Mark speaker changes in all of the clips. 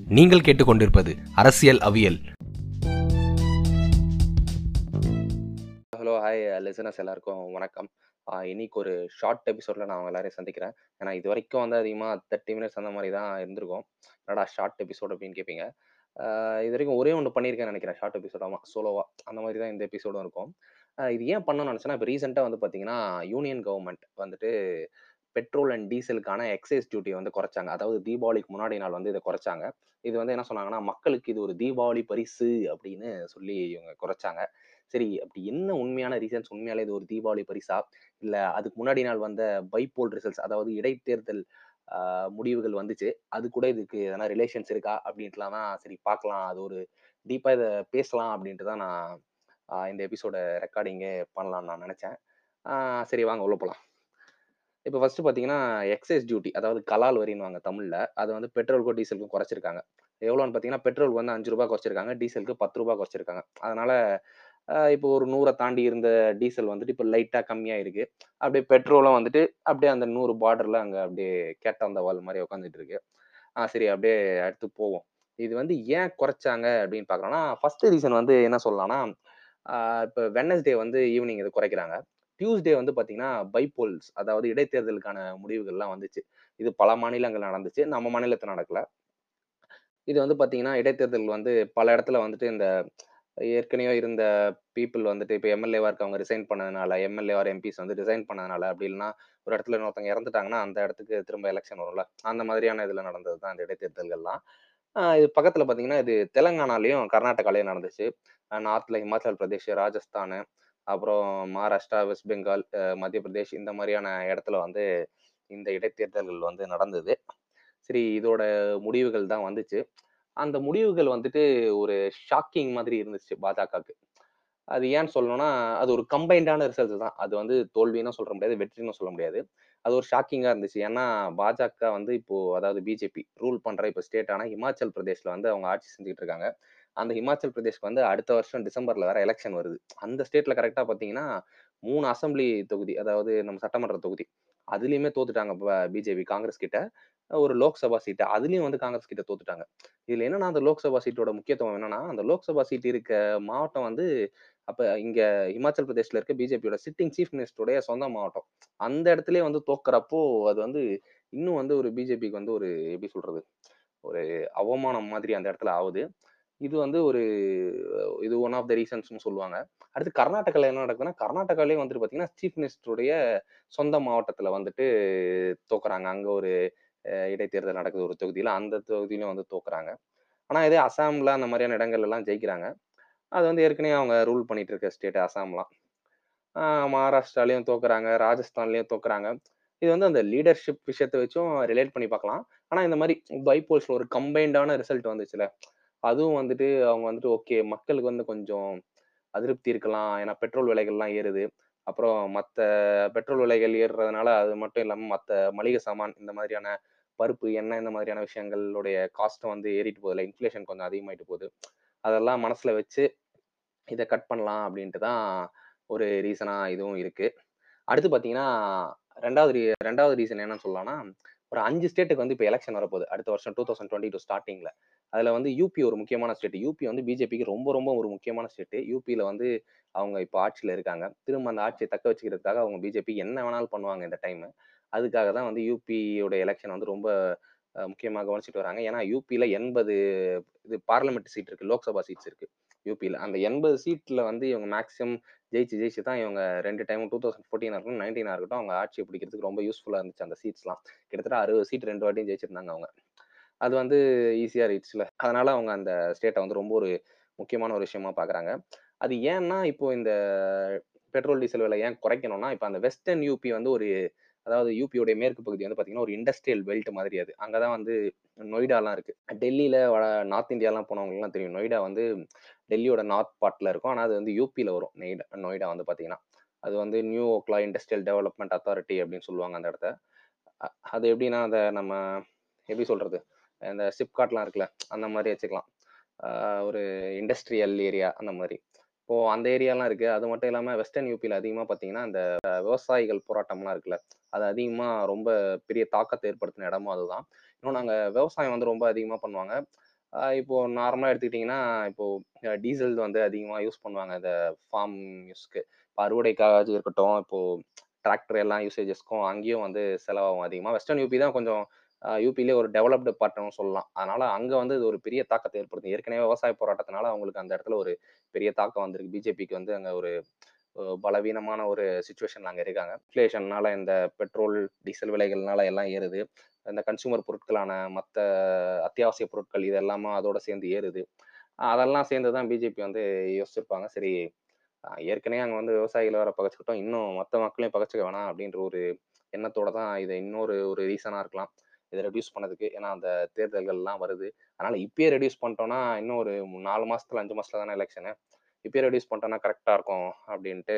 Speaker 1: நீங்கள் கேட்டுக்கொண்டிருப்பது அரசியல் அவியல்
Speaker 2: ஹலோ ஹாய் லிசனர்ஸ் எல்லாருக்கும் வணக்கம் ஆஹ் இன்னைக்கு ஒரு ஷார்ட் எபிசோடில் நான் அவங்க எல்லாரையும் சந்திக்கிறேன் ஏன்னா இது வரைக்கும் வந்து அதிகமாக தேர்ட்டி மினிட்ஸ் அந்த மாதிரி தான் இருந்திருக்கும் என்னடா ஷார்ட் எபிசோட் அப்படின்னு கேட்பீங்க ஆஹ் இது வரைக்கும் ஒரே ஒன்று பண்ணியிருக்கேன்னு நினைக்கிறேன் ஷார்ட் எபிசோட் ஆமாம் சோலோவா அந்த மாதிரி தான் இந்த எபிசோடும் இருக்கும் ஆஹ் இது ஏன் பண்ணணும்னு நினச்சேன்னா இப்போ ரீசெண்டாக வந்து பார்த்தீங்கன்னா யூனியன் கவர்மெண்ட் வந்துட்டு பெட்ரோல் அண்ட் டீசலுக்கான எக்ஸைஸ் டியூட்டி வந்து குறைச்சாங்க அதாவது தீபாவளிக்கு முன்னாடி நாள் வந்து இதை குறைச்சாங்க இது வந்து என்ன சொன்னாங்கன்னா மக்களுக்கு இது ஒரு தீபாவளி பரிசு அப்படின்னு சொல்லி இவங்க குறைச்சாங்க சரி அப்படி என்ன உண்மையான ரீசன்ஸ் உண்மையாலே இது ஒரு தீபாவளி பரிசா இல்ல அதுக்கு முன்னாடி நாள் வந்த பைப்போல் ரிசல்ட்ஸ் அதாவது இடைத்தேர்தல் ஆஹ், முடிவுகள் வந்துச்சு அது கூட இதுக்கு எதனா ரிலேஷன்ஸ் இருக்கா அப்படின்ட்டுலாம் தான் சரி பார்க்கலாம் அது ஒரு டீப்பா இதை பேசலாம் அப்படின்ட்டு தான் நான் ஆஹ், இந்த எபிசோட ரெக்கார்டிங்கே பண்ணலாம்னு நான் நினைச்சேன் ஆஹ், சரி வாங்க உள்ள போலாம் இப்போ ஃபர்ஸ்ட் பார்த்தீங்கன்னா எக்ஸைஸ் டியூட்டி அதாவது கலால் வரின்னுவாங்க தமிழ்ல அது வந்து பெட்ரோலுக்கும் டீசலுக்கும் குறைச்சிருக்காங்க எவ்வளோன்னு பார்த்தீங்கன்னா பெட்ரோலுக்கு வந்து அஞ்சு ரூபாய் குறைச்சிருக்காங்க டீசலுக்கு பத்து ரூபாய் குறைச்சிருக்காங்க அதனால ஆஹ் இப்போ ஒரு நூறை தாண்டி இருந்த டீசல் வந்துட்டு இப்போ லைட்டாக கம்மியாக இருக்கு அப்படியே பெட்ரோலும் வந்துட்டு அப்படியே அந்த நூறு பார்டர்ல அங்கே அப்படியே கேட்ட அந்த வால் மாதிரி உட்காந்துட்டு இருக்கு ஆ சரி அப்படியே அடுத்து போவோம் இது வந்து ஏன் குறைச்சாங்க அப்படின்னு பார்க்கறோம்னா ஃபர்ஸ்ட் ரீசன் வந்து என்ன சொல்லலாம்னா ஆஹ் இப்போ வெனஸ்டே வந்து ஈவினிங் இது குறைக்கிறாங்க டியூஸ்டே வந்து பார்த்தீங்கன்னா பைப்போல்ஸ் அதாவது இடைத்தேர்தலுக்கான முடிவுகள்லாம் வந்துச்சு இது பல மாநிலங்கள் நடந்துச்சு நம்ம மாநிலத்தில் நடக்கல இது வந்து பார்த்தீங்கன்னா இடைத்தேர்தல் வந்து பல இடத்துல வந்துட்டு இந்த ஏற்கனவே இருந்த பீப்புள் வந்துட்டு இப்போ எம்எல்ஏவா இருக்கவங்க ரிசைன் பண்ணதுனால எம்எல்ஏ ஆர் எம்பிஸ் வந்து ரிசைன் பண்ணதுனால அப்படி இல்லைன்னா ஒரு இடத்துல இன்னொருத்தவங்க இறந்துட்டாங்கன்னா அந்த இடத்துக்கு திரும்ப எலெக்ஷன் வரும்ல அந்த மாதிரியான இதில் நடந்தது தான் இந்த இடைத்தேர்தல்கள்லாம் ஆஹ் இது பக்கத்தில் பார்த்தீங்கன்னா இது தெலங்கானாலையும் கர்நாடகாலையும் நடந்துச்சு நார்த்தில் ஹிமாச்சல் பிரதேஷ் ராஜஸ்தான் அப்புறம் மகாராஷ்டிரா வெஸ்ட் பெங்கால் அஹ் மத்திய பிரதேஷ் இந்த மாதிரியான இடத்துல வந்து இந்த இடைத்தேர்தல்கள் வந்து நடந்தது சரி இதோட முடிவுகள் தான் வந்துச்சு அந்த முடிவுகள் வந்துட்டு ஒரு ஷாக்கிங் மாதிரி இருந்துச்சு பாஜகவுக்கு அது ஏன்னு சொல்லணும்னா அது ஒரு கம்பைண்டான ரிசல்ட் தான் அது வந்து தோல்வின்னு சொல்ல முடியாது வெற்றின்னு சொல்ல முடியாது அது ஒரு ஷாக்கிங்கா இருந்துச்சு ஏன்னா பாஜக வந்து இப்போ அதாவது பிஜேபி ரூல் பண்ற இப்போ ஸ்டேட்டான ஹிமாச்சல் பிரதேஷ்ல வந்து அவங்க ஆட்சி செஞ்சுட்டு இருக்காங்க அந்த ஹிமாச்சல் பிரதேஷ்க்கு வந்து அடுத்த வருஷம் டிசம்பர்ல வேற எலெக்ஷன் வருது அந்த ஸ்டேட்ல கரெக்டா பாத்தீங்கன்னா மூணு அசெம்பிளி தொகுதி அதாவது நம்ம சட்டமன்ற தொகுதி அதுலயுமே தோத்துட்டாங்க பிஜேபி காங்கிரஸ் கிட்ட ஒரு லோக்சபா சீட்டு அதுலயும் வந்து காங்கிரஸ் கிட்ட தோத்துட்டாங்க இதுல என்னன்னா அந்த லோக்சபா சீட்டோட முக்கியத்துவம் என்னன்னா அந்த லோக்சபா சீட் இருக்க மாவட்டம் வந்து அப்ப இங்க ஹிமாச்சல் பிரதேஷ்ல இருக்க பிஜேபியோட சிட்டிங் சீஃப் மினிஸ்டருடைய சொந்த மாவட்டம் அந்த இடத்துலயே வந்து தோக்குறப்போ அது வந்து இன்னும் வந்து ஒரு பிஜேபிக்கு வந்து ஒரு எப்படி சொல்றது ஒரு அவமானம் மாதிரி அந்த இடத்துல ஆகுது இது வந்து ஒரு இது ஒன் ஆஃப் த ரீசன்ஸ்னு சொல்லுவாங்க அடுத்து கர்நாடகாவில் என்ன நடக்குதுன்னா கர்நாடகாலேயே வந்துட்டு பார்த்தீங்கன்னா சீஃப் மினிஸ்டருடைய சொந்த மாவட்டத்தில் வந்துட்டு தோக்குறாங்க அங்கே ஒரு அஹ், இடைத்தேர்தல் நடக்குது ஒரு தொகுதியில் அந்த தொகுதியிலும் வந்து தோக்குறாங்க ஆனால் இதே அசாம்ல அந்த மாதிரியான இடங்கள் எல்லாம் ஜெயிக்கிறாங்க அது வந்து ஏற்கனவே அவங்க ரூல் பண்ணிட்டு இருக்க ஸ்டேட் அசாம்லாம் ஆஹ் மகாராஷ்டிராலையும் தோக்குறாங்க ராஜஸ்தான்லயும் தோக்குறாங்க இது வந்து அந்த லீடர்ஷிப் விஷயத்தை வச்சும் ரிலேட் பண்ணி பார்க்கலாம் ஆனா இந்த மாதிரி பைப்போல்ஸ்ல ஒரு கம்பைண்டான ரிசல்ட் வந்துச்சுல அதுவும் வந்துட்டு அவங்க வந்துட்டு ஓகே மக்களுக்கு வந்து கொஞ்சம் அதிருப்தி இருக்கலாம் ஏன்னா பெட்ரோல் விலைகள்லாம் ஏறுது அப்புறம் மற்ற பெட்ரோல் விலைகள் ஏறுறதுனால அது மட்டும் இல்லாமல் மற்ற மளிகை சாமான் இந்த மாதிரியான பருப்பு எண்ணெய் இந்த மாதிரியான விஷயங்களுடைய காஸ்ட்டும் வந்து ஏறிட்டு போகுதுல இன்ஃப்ளேஷன் கொஞ்சம் அதிகமாயிட்டு போகுது அதெல்லாம் மனசுல வச்சு இதை கட் பண்ணலாம் அப்படின்ட்டு தான் ஒரு ரீசனா இதுவும் இருக்கு அடுத்து பாத்தீங்கன்னா ரெண்டாவது ரீ- ரெண்டாவது ரீசன் என்னன்னு சொல்லலாம்னா ஒரு அஞ்சு ஸ்டேட்டுக்கு வந்து இப்போ எலெக்ஷன் வரப்போகுது அடுத்த வருஷம் டூ தௌசண்ட் டுவெண்ட்டி டூ ஸ்டார்டிங்ல அதுல வந்து யூபி ஒரு முக்கியமான ஸ்டேட் யூபி வந்து பிஜேபிக்கு ரொம்ப ரொம்ப ஒரு முக்கியமான ஸ்டேட் யூபியில வந்து அவங்க இப்போ ஆட்சியில இருக்காங்க திரும்ப அந்த ஆட்சியை தக்க வச்சுக்கிறதுக்காக அவங்க பிஜேபி என்ன வேணாலும் பண்ணுவாங்க இந்த டைம் அதுக்காக தான் வந்து யூபியோட எலெக்ஷன் வந்து ரொம்ப அஹ், முக்கியமா கவனிச்சிட்டு வராங்க ஏன்னா யூபியில எண்பது இது பார்லிமெண்ட் சீட் இருக்கு லோக்சபா சீட்ஸ் இருக்கு யூபியில் அந்த எண்பது சீட்ல வந்து இவங்க மேக்ஸிமம் ஜெயிச்சு ஜெயிச்சு தான் இவங்க ரெண்டு டைமும் டூ தௌசண்ட் ஃபோர்டீனாக இருக்கட்டும் நைன்டீனாக இருக்கட்டும் அவங்க ஆட்சியை பிடிக்கிறதுக்கு ரொம்ப யூஸ்ஃபுல்லாக இருந்துச்சு அந்த சீட்ஸ்லாம் கிட்டத்தட்ட அறுபது சீட் ரெண்டு வாட்டியும் ஜெயிச்சிருந்தாங்க அவங்க அது வந்து ஈஸியாக ரீச்ல அதனால அவங்க அந்த ஸ்டேட்டை வந்து ரொம்ப ஒரு முக்கியமான ஒரு விஷயமா பார்க்குறாங்க அது ஏன்னா இப்போ இந்த பெட்ரோல் டீசல் விலை ஏன் குறைக்கணும்னா இப்போ அந்த வெஸ்டர்ன் யூபி வந்து ஒரு அதாவது யூபியோடைய மேற்கு பகுதி வந்து பார்த்தீங்கன்னா ஒரு இண்டஸ்ட்ரியல் பெல்ட் மாதிரி அது அங்கே தான் வந்து நொய்டாலாம் இருக்கு டெல்லியில வட நார்த் இந்தியாலாம் போனவங்களுக்குலாம் தெரியும் நொய்டா வந்து டெல்லியோட நார்த் பார்ட்ல இருக்கும் ஆனால் அது வந்து யூபியில் வரும் நொய்டா நொய்டா வந்து பார்த்தீங்கன்னா அது வந்து New Okhla industrial development authority அப்படின்னு சொல்லுவாங்க அந்த இடத்த அ- அது எப்படின்னா அதை நம்ம எப்படி சொல்றது இந்த சிப்காட்லாம் இருக்குல்ல அந்த மாதிரி வச்சுக்கலாம் ஆஹ் ஒரு இண்டஸ்ட்ரியல் ஏரியா அந்த மாதிரி இப்போ அந்த ஏரியாலாம் இருக்கு அது மட்டும் இல்லாம வெஸ்டர்ன் யூபியில் அதிகமாக பார்த்தீங்கன்னா இந்த விவசாயிகள் போராட்டம்லாம் இருக்குல்ல அது அதிகமாக ரொம்ப பெரிய தாக்கத்தை ஏற்படுத்தின இடமும் அதுதான் இன்னும் நாங்கள் விவசாயம் வந்து ரொம்ப அதிகமாக பண்ணுவாங்க அ இப்போ நார்மலா எடுத்துக்கிட்டீங்கன்னா, இப்போ அ டீசல் வந்து அதிகமா யூஸ் பண்ணுவாங்க. இந்த ஃபார்ம் யூஸ்க்கு. இப்ப அறுவடைக்காக இருக்கட்டும், இப்போ டிராக்டர் எல்லாம் யூசேஜஸ்க்கும் அங்கேயும் வந்து செலவாகும் அதிகமா. வெஸ்டர்ன் யூபி தான் கொஞ்சம் அ யூபிலயே ஒரு டெவலப்டு பார்ட்ன்னு சொல்லலாம். அதனால அங்க வந்து இது ஒரு பெரிய தாக்கத்த ஏற்படுத்தும். ஏற்கனவே விவசாய போராட்டத்தினால அவங்களுக்கு அந்த இடத்துல ஒரு பெரிய தாக்கம் வந்திருக்கு. பிஜேபிக்கு வந்து அங்க ஒரு அ பலவீனமான ஒரு சிச்சுவேஷன்ல அங்க இருக்காங்க. இன்ஃப்ளேஷன்னால இந்த பெட்ரோல், டீசல் விலைகள்னால எல்லாம் ஏறுது. இந்த கன்சியூமர் பொருட்களான மத்த அத்தியாவசிய பொருட்கள் இது எல்லாமே அதோட சேர்ந்து ஏறுது. அதெல்லாம் சேர்ந்து தான் பிஜேபி வந்து யோசிச்சிருப்பாங்க. சரி அ ஏற்கனவே அங்க வந்து விவசாயிகள வேற பகச்சுக்கிட்டோம். இன்னும் மத்த மக்களையும் பகச்சுக்க வேணாம் அப்படின்ற ஒரு எண்ணத்தோட தான் இத இன்னொரு ஒரு ரீசனா இருக்கலாம். இத ரெட்யூஸ் பண்ணதுக்கு. ஏன்னா அந்த தேர்தல்கள்லாம் வருது. அதனால இப்பயே ரெட்யூஸ் பண்ணிட்டோம்னா, இன்னும் ஒரு 4 மாசத்துல, 5 மாசத்துல தானே எலக்ஷனு. இப்பயே ரெட்யூஸ் பண்ணிட்டோம்னா கரெக்ட்டா இருக்கும் அப்படின்ட்டு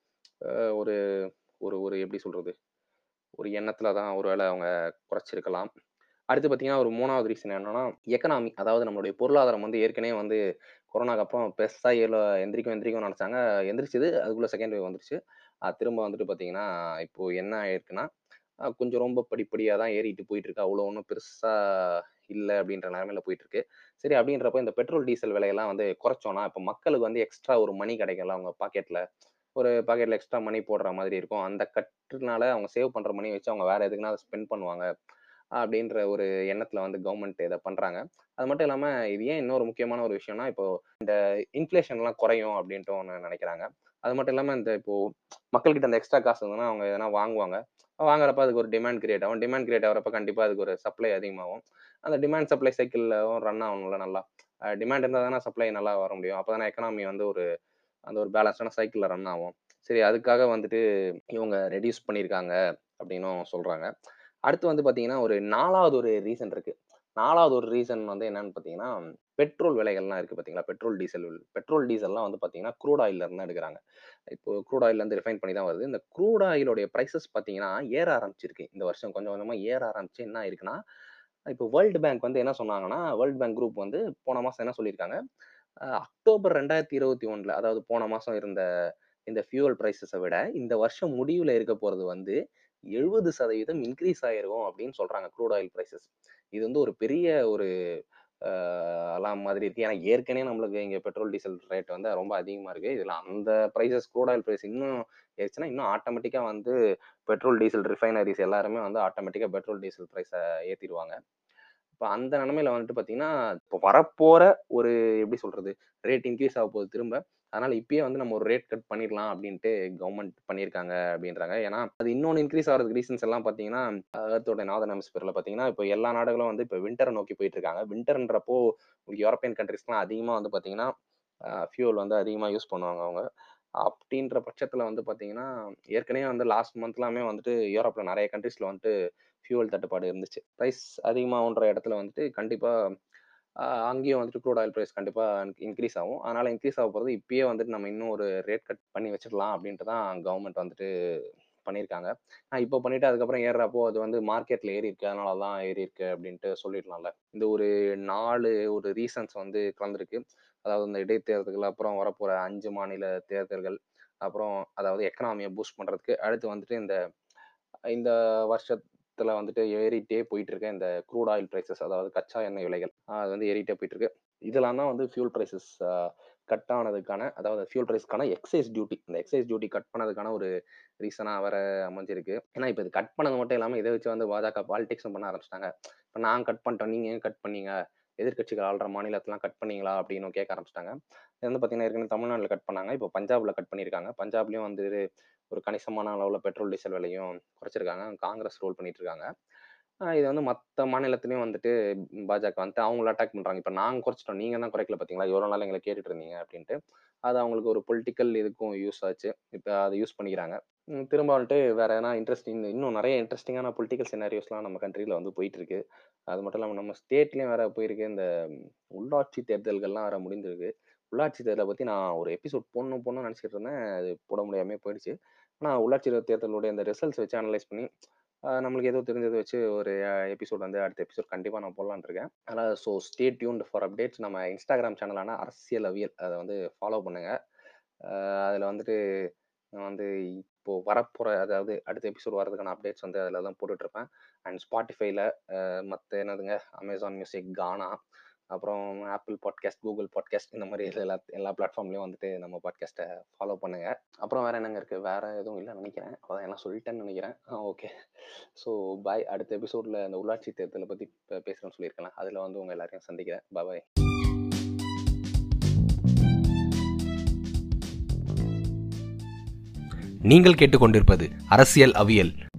Speaker 2: அ ஒரு ஒரு ஒரு எப்படி சொல்றது? ஒரு எண்ணத்துல தான் ஒரு வேள அவங்க குறைச்சிருக்கலாம். அடுத்து பார்த்தீங்கன்னா, ஒரு 3வது ரீசன் என்னன்னா, எக்கனாமி. அதாவது நம்மளுடைய பொருளாதாரம் வந்து ஏற்கனவே வந்து கொரோனாக்கு அப்புறம் பெருசா ஏழ எந்திரிக்கும் எந்திரிக்கும்னு நெனச்சாங்க. எந்திரிச்சது. அதுக்குள்ள செகண்ட் வேவ் வந்துருச்சு. அது திரும்ப வந்துட்டு பார்த்தீங்கன்னா, இப்போ என்ன ஆயிருக்குன்னா, அ கொஞ்சம் ரொம்ப படிப்படியா தான் ஏறிட்டு போயிட்டுருக்கு. அவ்வளோ ஒண்ணும் பெருசா இல்ல அப்படின்ற நெலைமையில போயிட்டுருக்கு. சரி அப்படின்றப்போ இந்த பெட்ரோல், டீசல் விலையெல்லாம் வந்து குறைச்சோம்னா, இப்ப மக்களுக்கு வந்து எக்ஸ்ட்ரா ஒரு மணி கிடைக்கும்ல அவங்க பாக்கெட்ல. ஒரு பாக்கெட்ல எக்ஸ்ட்ரா மணி போடுற மாதிரி இருக்கும். அந்த கட்டுனால அவங்க சேவ் பண்ற மணிய வச்சு அவங்க வேற எதுக்குன்னா அத ஸ்பெண்ட் பண்ணுவாங்க. அப்படின்ற ஒரு எண்ணத்துல வந்து கவர்மெண்ட் இத பண்றாங்க. அது மட்டும் இல்லாம இது ஏன் இன்னொரு முக்கியமான ஒரு விஷயம்னா, இப்போ இந்த இன்ஃப்ளேஷன்லாம் குறையும் அப்படின்ட்டு ஒண்ணு நெனைக்கிறாங்க. அது மட்டும் இல்லாம இந்த இப்போ மக்கள்கிட்ட அந்த எக்ஸ்ட்ரா காசு இருந்ததுன்னா, அவங்க எதனா வாங்குவாங்க. வாங்குறப்ப அதுக்கு ஒரு டிமாண்ட் கிரியேட் ஆகும். டிமாண்ட் கிரியேட் ஆகுறப்ப கண்டிப்பா அதுக்கு ஒரு சப்ளை அதிகமாகும். அந்த டிமாண்ட் சப்ளை சைக்கிள்லவும் ரன் ஆகணும்ல நல்லா. அ டிமாண்ட் இருந்தா தானே சப்ளை நல்லா வர முடியும். அப்ப எக்கானமி வந்து ஒரு அந்த ஒரு பேலன்ஸ்டான சைக்கிள்ல ரன் ஆகும். சரி அதுக்காக வந்துட்டு இவங்க ரெட்யூஸ் பண்ணியிருக்காங்க அப்படின்னும் சொல்றாங்க. அடுத்து வந்து பார்த்தீங்கன்னா, ஒரு 4வது ஒரு ரீசன் இருக்கு. 4வது ஒரு ரீசன் வந்து என்னன்னு பார்த்தீங்கன்னா, பெட்ரோல் விலைகள்லாம் இருக்கு பார்த்தீங்களா? பெட்ரோல், டீசல் பெட்ரோல், டீசல்லாம் வந்து பார்த்தீங்கன்னா, க்ரூட் ஆயில்ல இருந்து தான் எடுக்குறாங்க. இப்போ க்ரூட் ஆயில்லேருந்து ரிஃபைன் பண்ணி தான் வருது. இந்த க்ரூட் ஆயிலோடைய பிரைஸஸ் பார்த்தீங்கன்னா, ஏற ஆரம்பிச்சிருக்கு. இந்த வருஷம் கொஞ்சம் கொஞ்சமா ஏற ஆரம்பிச்சு என்ன ஆயிருக்குன்னா, இப்போ வேர்ல்ட் பேங்க் வந்து என்ன சொன்னாங்கன்னா, வேர்ல்ட் பேங்க் குரூப் வந்து போன மாசம் என்ன சொல்லியிருக்காங்க, அ அக்டோபர் 2021ல அதாவது போன மாசம் இருந்த இந்த ஃபியூவல் பிரைஸஸ விட, இந்த வருஷம் முடிவுல இருக்க போறது வந்து 70% இன்கிரீஸ் ஆயிரும் அப்படின்னு சொல்றாங்க க்ரூட் ஆயில் பிரைஸஸ். இது வந்து ஒரு பெரிய ஒரு அ அலார்ம் மாதிரி இருக்கு. ஏன்னா ஏற்கனவே நம்மளுக்கு இங்க பெட்ரோல், டீசல் ரேட் வந்து ரொம்ப அதிகமா இருக்கு. இதுல அந்த பிரைஸஸ் க்ரூட் ஆயில் பிரைஸ் இன்னும் ஏறுச்சுன்னா, இன்னும் ஆட்டோமேட்டிக்கா வந்து பெட்ரோல், டீசல் ரிஃபைனரீஸ் எல்லாருமே வந்து ஆட்டோமேட்டிக்கா பெட்ரோல், டீசல் பிரைஸ ஏத்திருவாங்க. இப்ப அந்த நிலைமையில வந்துட்டு பார்த்தீங்கன்னா, இப்போ வரப்போற ஒரு எப்படி சொல்றது? ரேட் இன்கிரீஸ் ஆக போகுது திரும்ப. அதனால இப்பயே வந்து நம்ம ஒரு ரேட் கட் பண்ணிடலாம் அப்படின்ட்டு கவர்மெண்ட் பண்ணியிருக்காங்க அப்படின்றாங்க. ஏன்னா, அது இன்னொன்னு இன்கிரீஸ் ஆகுறதுக்கு ரீசன்ஸ் எல்லாம் பார்த்தீங்கன்னா, எர்த்தோட நார்தர்ன் ஹெமிஸ்பியர்ல பார்த்தீங்கன்னா, இப்போ எல்லா நாடுகளும் வந்து இப்போ வின்டர நோக்கி போயிட்டு இருக்காங்க. வின்டர்ன்றப்போ யூரோப்பியன் கண்ட்ரீஸ்லாம் அதிகமா வந்து பார்த்தீங்கன்னா, அ ஃபியூவல் வந்து அதிகமா யூஸ் பண்ணுவாங்க அவங்க. அப்படின்ற பட்சத்துல வந்து பார்த்தீங்கன்னா, ஏற்கனவே வந்து லாஸ்ட் மந்த்லாமே வந்துட்டு யூரோப்ல நெறைய கண்ட்ரீஸ்ல வந்துட்டு ஃபியூவல் தட்டுப்பாடு இருந்துச்சு. பிரைஸ் அதிகமாகுன்ற இடத்துல வந்துட்டு கண்டிப்பா அ அங்கேயும் வந்துட்டு க்ரூட் ஆயில் பிரைஸ் கண்டிப்பா இன்கிரீஸ் ஆகும். அதனால இன்கிரீஸ் ஆக போறது இப்பயே வந்துட்டு நம்ம இன்னும் ஒரு ரேட் கட் பண்ணி வச்சுடலாம் அப்படின்ட்டு தான் கவர்மெண்ட் வந்துட்டு பண்ணியிருக்காங்க. ஆ இப்போ பண்ணிட்டு அதுக்கப்புறம் ஏறுறப்போ அது வந்து மார்க்கெட்ல ஏறியிருக்கு. அதனால தான் ஏறியிருக்கு அப்படின்ட்டு சொல்லிடலாம்ல. இந்த ஒரு 4 ஒரு ரீசன்ஸ் வந்து கலந்திருக்கு. அதாவது இந்த இடைத்தேர்தல்கள், அப்புறம் வரப்போற 5 மாநில தேர்தல்கள், அப்புறம் அதாவது எக்கனாமிய பூஸ்ட் பண்றதுக்கு, அடுத்து வந்துட்டு இந்த இந்த வருஷத்துல வந்துட்டு ஏறிட்டே போயிட்டு இருக்க இந்த க்ரூட் ஆயில் பிரைஸஸ் அதாவது கச்சா எண்ணெய் விலைகள். அ அது வந்து ஏறிட்டே போயிட்டு இருக்கு. இதெல்லாம் தான் வந்து ஃபியூல் பிரைஸஸ் அ கட் ஆனதுக்கான அதாவது ஃபியூல் பிரைஸ்க்கான எக்சைஸ் டியூட்டி. இந்த எக்சைஸ் டியூட்டி கட் பண்ணதுக்கான ஒரு ரீசனா வேற அமைஞ்சிருக்கு. ஏன்னா இப்ப இது கட் பண்ணது மட்டும் இல்லாம, இத வச்சு வந்து பாஜக பாலிடிக்ஸும் பண்ண ஆரம்பிச்சுட்டாங்க. இப்ப நான் கட் பண்ணிட்டோம். நீங்க ஏன் கட் பண்ணீங்க? எதிர்க்கட்சிகள் ஆள்ற மாநிலத்தலாம் கட் பண்ணீங்களா? அப்படின்னு கேட்க ஆரம்பிச்சுட்டாங்க. இது வந்து பார்த்தீங்கன்னா, ஏற்கனவே தமிழ்நாடுல கட் பண்ணாங்க. இப்போ பஞ்சாப்ல கட் பண்ணியிருக்காங்க. பஞ்சாப்லயும் வந்து ஒரு கணிசமான அளவுல பெட்ரோல், டீசல் விலையும் குறைச்சிருக்காங்க. காங்கிரஸ் ரூல் பண்ணிட்டு இருக்காங்க. அ இது வந்து மத்த மாநிலத்திலயும் வந்துட்டு பாஜக வந்துட்டு அவங்கள அட்டாக் பண்றாங்க. இப்ப நாங்க குறைச்சுட்டோம். நீங்க தான் குறைக்கல பார்த்தீங்களா? இவ்வளோ நாள் எங்கள கேட்டுட்டு இருந்தீங்க அப்படின்ட்டு. அது அவங்களுக்கு ஒரு பொலிட்டிக்கல் இதுக்கும் யூஸ் ஆச்சு. இப்ப அத யூஸ் பண்ணிக்கிறாங்க. ம் திரும்ப வந்துட்டு வேற எதனா இன்ட்ரெஸ்டிங் இன்னும் நெறைய இன்ட்ரெஸ்டிங்கான பொலிட்டிக்கல் சினாரியோஸ்லாம் நம்ம கண்ட்ரில வந்து போயிட்டு இருக்கு. அது மட்டும் இல்லாம நம்ம ஸ்டேட்லயும் வேற போயிருக்கு. இந்த உள்ளாட்சி தேர்தல்கள்லாம் வேற முடிந்திருக்கு. உள்ளாட்சி தேர்தல பத்தி நான் ஒரு எபிசோட் போடணும் போடணும்னு நெனச்சுட்டு இருந்தேன். அது போட முடியாமயே போயிடுச்சு. ஆனா உள்ளாட்சி தேர்தலுடைய அந்த ரிசல்ட்ஸ் வச்சு அனலைஸ் பண்ணி, அ நம்மளுக்கு ஏதோ தெரிஞ்சத வச்சு ஒரு எபிசோட் வந்து அடுத்த எபிசோட் கண்டிப்பா நான் போடலான்னு இருக்கேன். அதனால so stay tuned for updates. நம்ம இன்ஸ்டாகிராம் சேனலான அரசியல் அவியல் அத வந்து ஃபாலோ பண்ணுங்க. அ அதுல வந்துட்டு நான் வந்து இப்போ வரப்போற அதாவது அடுத்த எபிசோட் வரதுக்கான அப்டேட்ஸ் வந்து அதில தான் போட்டுட்ருப்பேன். அண்ட் Spotifyல அ மத்த என்னதுங்க அமேசான் மியூசிக், கானா அப்புறம் ஆப்பிள் பாட்காஸ்ட் கூகுள் பாட்காஸ்ட் இந்த மாதிரி எல்லா எல்லா பிளாட்ஃபார்ம்லேயும் வந்துட்டு நம்ம பாட்காஸ்ட்டை ஃபாலோ பண்ணுங்க அப்புறம் வேற என்னங்க இருக்குது வேற எதுவும் இல்லை நினைக்கிறேன் அதான் எல்லாம் சொல்லிட்டேன்னு நினைக்கிறேன் ஓகே ஸோ பாய் அடுத்த எபிசோடில் இந்த உள்ளாட்சி தேர்தலை பற்றி பேசுகிறேன்னு சொல்லியிருக்கேன் அதில் வந்து உங்கள் எல்லாரையும் சந்திக்கிறேன் பாய்
Speaker 1: நீங்கள் கேட்டுக்கொண்டிருப்பது அரசியல் அவியல்